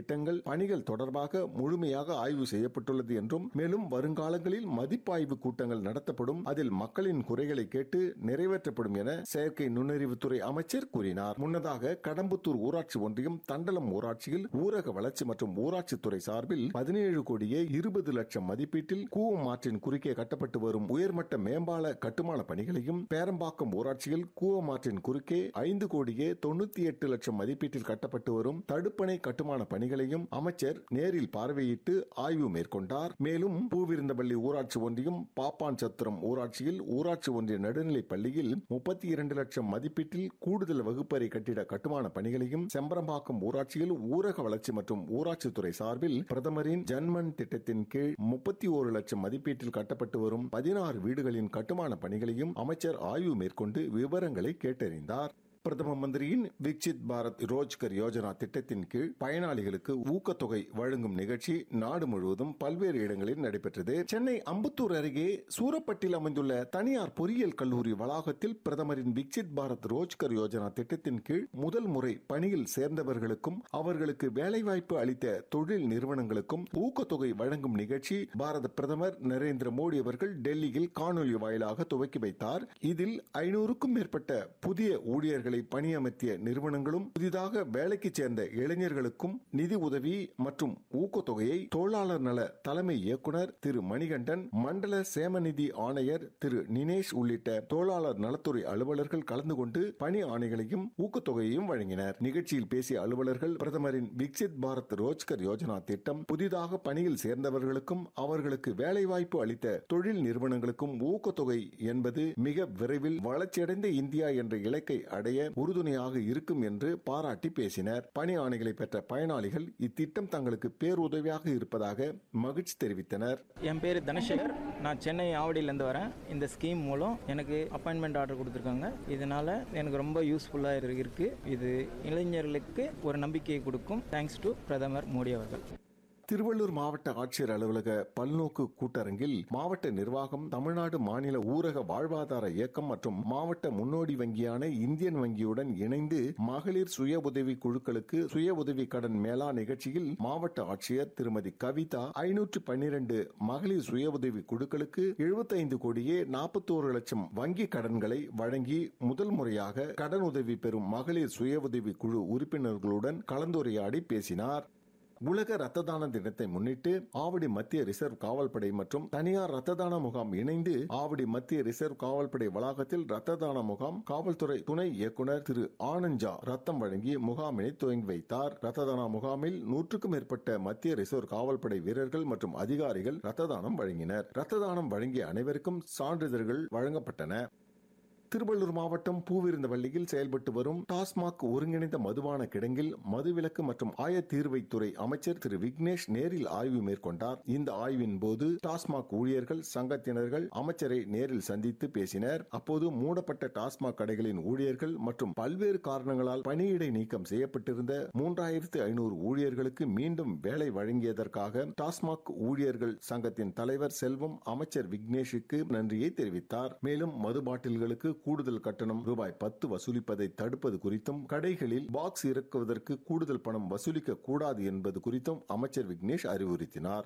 திட்டங்கள் பணிகள் தொடர்பாக முழுமையாக ஆய்வு செய்யப்பட்டுள்ளது என்றும் மேலும் வருங்காலங்களில் மதிப்பாய்வு கூட்டங்கள் நடத்தப்படும் அதில் மக்களின் குறைகளை கேட்டு நிறைவேற்றப்படும் என செயற்கை நுண்ணறிவுத்துறை அமைச்சர் கூறினார் முன்னதாக கடம்புத்தூர் ஊராட்சி ஒன்றியம் தண்டலம் ஊராட்சியில் ஊரக வளர்ச்சி மற்றும் ஊராட்சித்துறை சார்பில் பதினேழு கோடியே இருபது லட்சம் மதிப்பீட்டில் கூவம் ஆற்றின் குறுக்கே கட்டப்பட்டு வரும் உயர்மட்ட மேம்பால கட்டுமான பணிகளையும் பேரம்பாக்கம் ஊராட்சியில் கூவம் ஆற்றின் குறுக்கே ஐந்து கோடியே தொண்ணூத்தி எட்டு லட்சம் மதிப்பீட்டில் கட்டப்பட்டு வரும் தடுப்பணை கட்டுமான பணிகளையும் அமைச்சர் நேரில் பார்வையிட்டு ஆய்வு மேற்கொண்டார் மேலும் பூவிருந்தபள்ளி ஊராட்சி ஒன்றியம் பாப்பான் சத்திரம் ஊராட்சியில் ஊராட்சி ஒன்றிய நடுநிலைப் பள்ளியில் முப்பத்தி இரண்டு லட்சம் மதிப்பீட்டில் கூடுதல் வகுப்பறை கட்டிட கட்டுமான பணிகளையும் செம்பரம்பாக்கம் ஊராட்சியில் ஊரக வளர்ச்சி மற்றும் ஊராட்சித்துறை சார்பில் பிரதமரின் ஜன்மன் திட்டத்தின் கீழ் முப்பத்தி ஒரு லட்சம் மதிப்பீட்டில் கட்டப்பட்டு வரும் பதினாறு வீடுகளின் கட்டுமான பணிகளையும் அமைச்சர் ஆய்வு மேற்கொண்டு விவரங்களை கேட்டறிந்தார் பிரதம மந்திரியின் விக்சித் பாரத் ரோஜ்கர் யோஜனா திட்டத்தின் கீழ் பயனாளிகளுக்கு ஊக்கத்தொகை வழங்கும் நிகழ்ச்சி நாடு முழுவதும் பல்வேறு இடங்களில் நடைபெற்றது சென்னை அம்பத்தூர் அருகே சூரப்பட்டில் அமைந்துள்ள தனியார் பொறியியல் கல்லூரி வளாகத்தில் பிரதமரின் விக்சித் பாரத் ரோஜ்கர் யோஜனா திட்டத்தின் கீழ் முதல் முறை பணியில் சேர்ந்தவர்களுக்கும் அவர்களுக்கு வேலைவாய்ப்பு அளித்த தொழில் நிறுவனங்களுக்கும் ஊக்கத்தொகை வழங்கும் நிகழ்ச்சி பாரத பிரதமர் நரேந்திர மோடி அவர்கள் டெல்லியில் காணொலி வாயிலாக துவக்கி வைத்தார் இதில் ஐநூறுக்கும் மேற்பட்ட புதிய ஊழியர்களை பணியமர்த்திய நிறுவனங்களும் புதிதாக வேலைக்கு சேர்ந்த இளைஞர்களுக்கும் நிதி உதவி மற்றும் ஊக்கத்தொகையை தொழிலாளர் நல தலைமை இயக்குனர் திரு மணிகண்டன் மண்டல சேமநிதி ஆணையர் திரு நினேஷ் உள்ளிட்ட தொழிலாளர் நலத்துறை அலுவலர்கள் கலந்து கொண்டு பணி ஆணைகளையும் ஊக்கத்தொகையையும் வழங்கினர் நிகழ்ச்சியில் பேசிய அலுவலர்கள் பிரதமரின் விக்சித் பாரத் ரோஜ்கர் யோஜனா திட்டம் புதிதாக பணியில் சேர்ந்தவர்களுக்கும் அவர்களுக்கு வேலைவாய்ப்பு அளித்த தொழில் நிறுவனங்களுக்கும் ஊக்கத்தொகை என்பது மிக விரைவில் வளர்ச்சியடைந்த இந்தியா என்ற இலக்கை அடைய உறுதுணையாக இருக்கும் என்று பாராட்டி பேசினர் பணி ஆணைகளை பெற்ற பயனாளிகள் இத்திட்டம் தங்களுக்கு பேருதவியாக இருப்பதாக மகிழ்ச்சி தெரிவித்தனர் என் பேர் தனசேகர் நான் சென்னை ஆவடியிலேருந்து வரேன் இந்த ஸ்கீம் மூலம் எனக்கு அப்பாயின்மெண்ட் ஆர்டர் கொடுத்துருக்காங்க இதனால் எனக்கு ரொம்ப யூஸ்ஃபுல்லாக இருக்குது இது இளைஞர்களுக்கு ஒரு நம்பிக்கையை கொடுக்கும் தேங்க்ஸ் டு பிரதமர் மோடி அவர்கள் திருவள்ளூர் மாவட்ட ஆட்சியர் அலுவலக பல்நோக்கு கூட்டரங்கில் மாவட்ட நிர்வாகம் தமிழ்நாடு மாநில ஊரக வாழ்வாதார இயக்கம் மற்றும் மாவட்ட முன்னோடி வங்கியான இந்தியன் வங்கியுடன் இணைந்து மகளிர் சுய உதவி குழுக்களுக்கு சுய உதவி கடன் மேளா நிகழ்ச்சியில் மாவட்ட ஆட்சியர் திருமதி கவிதா ஐநூற்று பன்னிரண்டு மகளிர் சுய உதவி குழுக்களுக்கு எழுபத்தைந்து கோடியே நாற்பத்தோரு லட்சம் வங்கி கடன்களை வழங்கி முதல் முறையாக கடன் உதவி பெறும் மகளிர் சுய உதவி குழு உறுப்பினர்களுடன் கலந்துரையாடி பேசினார் உலக ரத்த தான தினத்தை முன்னிட்டு ஆவடி மத்திய ரிசர்வ் காவல்படை மற்றும் தனியார் ரத்த தான முகாம் இணைந்து ஆவடி மத்திய ரிசர்வ் காவல்படை வளாகத்தில் ரத்த தான முகாம் காவல்துறை துணை இயக்குனர் திரு ஆனஞ்சா ரத்தம் வழங்கி முகாமினை துவங்கி வைத்தார் ரத்த தான முகாமில் நூற்றுக்கும் மேற்பட்ட மத்திய ரிசர்வ் காவல்படை வீரர்கள் மற்றும் அதிகாரிகள் ரத்த தானம் வழங்கினர் ரத்த தானம் வழங்கிய அனைவருக்கும் சான்றிதழ்கள் வழங்கப்பட்டன திருவள்ளூர் மாவட்டம் பூவிருந்தவள்ளியில் செயல்பட்டு வரும் டாஸ்மாக் ஒருங்கிணைந்த மதுபான கிடங்கில் மதுவிலக்கு மற்றும் ஆயத்தீர்வைத்துறை அமைச்சர் திரு விக்னேஷ் நேரில் ஆய்வு மேற்கொண்டார் இந்த ஆய்வின் போது டாஸ்மாக் ஊழியர்கள் சங்கத்தினர்கள் அமைச்சரை நேரில் சந்தித்து பேசினர் அப்போது மூடப்பட்ட டாஸ்மாக் கடைகளின் ஊழியர்கள் மற்றும் பல்வேறு காரணங்களால் பணியிடை நீக்கம் செய்யப்பட்டிருந்த மூன்றாயிரத்து ஐநூறு ஊழியர்களுக்கு மீண்டும் வேலை வழங்கியதற்காக டாஸ்மாக் ஊழியர்கள் சங்கத்தின் தலைவர் செல்வம் அமைச்சர் விக்னேஷுக்கு நன்றியை தெரிவித்தார் மேலும் மது பாட்டில்களுக்கு கூடுதல் கட்டணம் ரூபாய் பத்து வசூலிப்பதை தடுப்பது குறித்தும் கடைகளில் பாக்ஸ் இறக்குவதற்கு கூடுதல் பணம் வசூலிக்க கூடாது என்பது குறித்தும் அமைச்சர் விக்னேஷ் அறிவுறுத்தினார்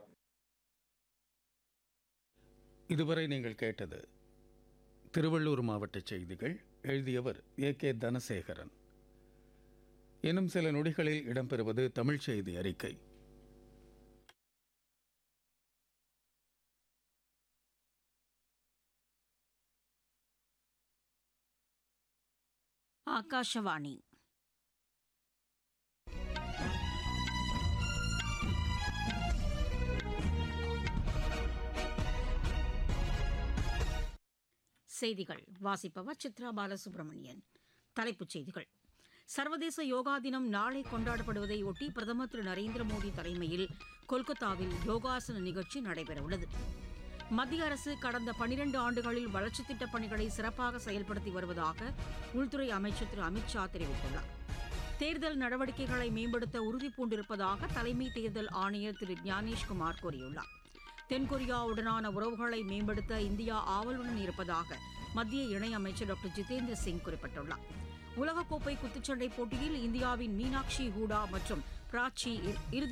இதுவரை நீங்கள் கேட்டது திருவள்ளூர் மாவட்ட செய்திகள் எழுதியவர் ஏ கே தனசேகரன் இன்னும் சில நொடிகளில் இடம்பெறுவது தமிழ் செய்தி அறிக்கை ಆಕಾಶವಾಣಿ செய்திகள் வாசிப்பவர் சித்ரா பாலசுப்ரமணியன் தலைப்புச் செய்திகள் சர்வதேச யோகா தினம் நாளை கொண்டாடப்படுவதை ஒட்டி பிரதமர் திரு நரேந்திர மோடி தலைமையில் கொல்கத்தாவில் யோகாசன நிகழ்ச்சி நடைபெறவுள்ளது மத்திய அரசு கடந்த பனிரண்டு ஆண்டுகளில் வளர்ச்சித் திட்டப் பணிகளை சிறப்பாக செயல்படுத்தி வருவதாக உள்துறை அமைச்சர் திரு அமித்ஷா தெரிவித்துள்ளார் தேர்தல் நடவடிக்கைகளை மேம்படுத்த உறுதிபூண்டிருப்பதாக தலைமை தேர்தல் ஆணையர் திரு ஞானேஷ்குமார் கூறியுள்ளார் தென்கொரியாவுடனான உறவுகளை மேம்படுத்த இந்தியா ஆவலுடன் இருப்பதாக மத்திய இணையமைச்சர் டாக்டர் ஜிதேந்திர சிங் குறிப்பிட்டுள்ளார் உலகக்கோப்பை குத்துச்சண்டை போட்டியில் இந்தியாவின் மீனாட்சி ஹூடா மற்றும் பிராச்சி இறுதி